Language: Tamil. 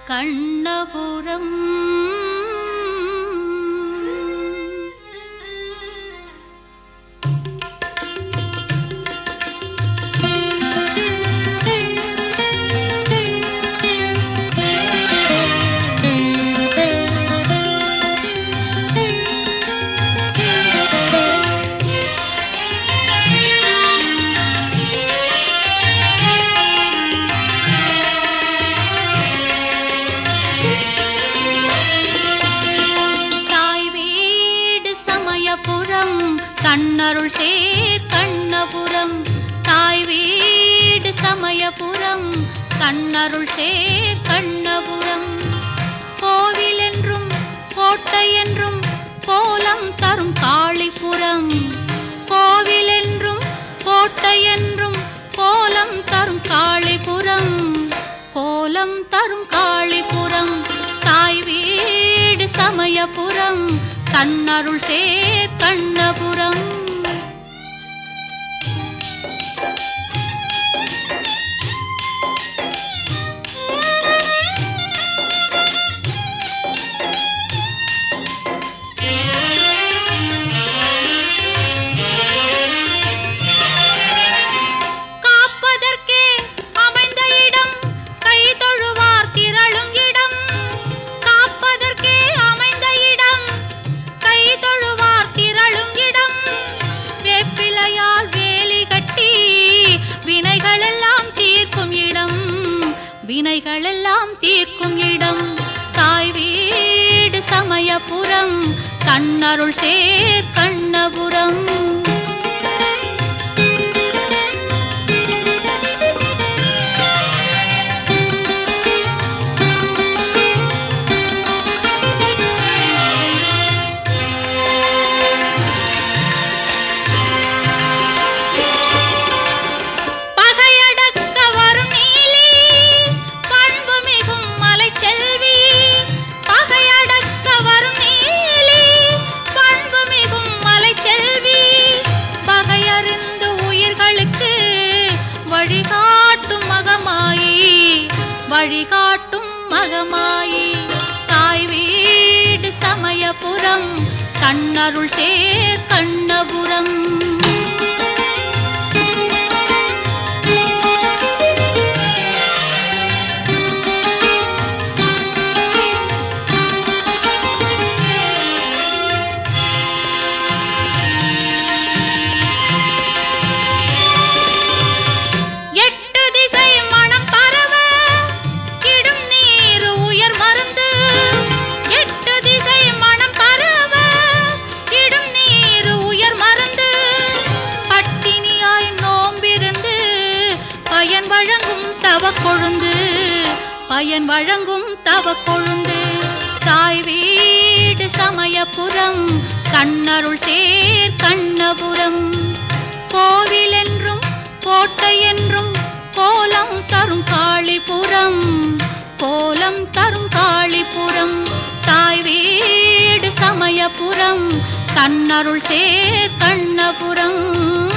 கண்ணபுரம் தாய் வீடு சமயபுரம் கண்ணருள் சேர் கண்ணபுரம் தாய் வீடு சமயபுரம் கண்ணருள் சேர் கண்ணபுரம் கோவில் என்றும் கோட்டை என்றும் கோலம் தரும் காளிபுரம் கோவில் என்றும் கோட்டை என்றும் கோலம் தரும் காளிபுரம் கோலம் தரும் காளிபுரம் தாய் வீடு சமயபுரம் கண்ணருள் சேர் கண்ணபுரம் காப்பதற்கே அமைந்த இடம் கை தொழுவார் திரளும் இடம் காப்பதற்கே அமைந்த இடம் கை தொழுவார் திரளும் இடம் வேப்பிலையால் வேலி கட்டி வினைகளெல்லாம் தீர்க்கும் இடம் வினைகளெல்லாம் தீர்க்கும் இடம் தாய் வீடு சமயபுரம் கண்ணருள் சேர் கண்ணபுரம் பகையடக்க வரும் நீலி பண்பு மிகும் மலைச்செல்வி பகையடக்க வரும் நீலி பண்பு மிகும் மலைச்செல்வி பகையறிந்து உயிர்களுக்கு வழிகாட்டும் மகமாயி வழிகாட்டும் மகமாயி தாய் வீடு சமயபுரம் கண்ணருள் சேர் கண்ணபுரம் எட்டு திசை மனம் பரவ இடும் நீர் உயர் மருந்து எட்டு திசை மனம் பரவ இடும் நீர் உயர் மருந்து பட்டினியாய் நோம்பிருந்து பயன் வழங்கும் தவ கொழுந்து பயன் வழங்கும் தவ கொழுந்து தாய் வீடு சமயபுரம் கண்ணருள் சேர் கண்ணபுரம் கோவில் என்றும் கோட்டை என்றும் கோலம் தரும் காளிபுரம் கோலம் தரும் காளிபுரம் தாய் வீடு சமயபுரம் கண்ணருள் சேர் கண்ணபுரம்